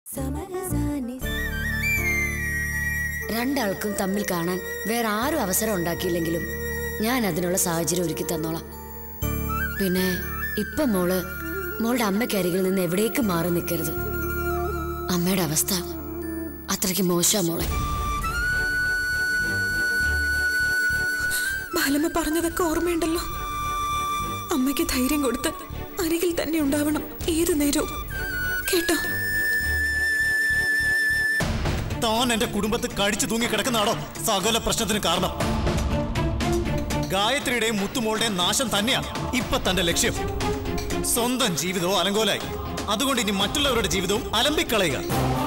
രണ്ടാൾക്കും തമ്മിൽ കാണാൻ വേറെ ആരും അവസരം ഉണ്ടാക്കിയില്ലെങ്കിലും ഞാൻ അതിനുള്ള സാഹചര്യം ഒരുക്കി തന്നോളാം പിന്നെ ഇപ്പൊ മോള് മോളുടെ അമ്മയ്ക്കരികിൽ നിന്ന് എവിടേക്കും മാറി നിൽക്കരുത് അമ്മയുടെ അവസ്ഥ അത്രയ്ക്ക് മോശമാ മോളെ ബാലമ്മ പറഞ്ഞതൊക്കെ ഓർമ്മയുണ്ടല്ലോ അമ്മയ്ക്ക് ധൈര്യം കൊടുത്ത് അരികിൽ തന്നെ ഉണ്ടാവണം ഏതു നേരവും കേട്ടോ താൻ എന്റെ കുടുംബത്ത് കടിച്ചു തൂങ്ങി കിടക്കുന്നതാണോ സകല പ്രശ്നത്തിന് കാരണം ഗായത്രിയുടെയും മുത്തുമോളുടെയും നാശം തന്നെയാ ഇപ്പൊ തന്റെ ലക്ഷ്യം സ്വന്തം ജീവിതവും അലങ്കോലായി അതുകൊണ്ട് ഇനി മറ്റുള്ളവരുടെ ജീവിതവും അലമ്പിക്കളയുക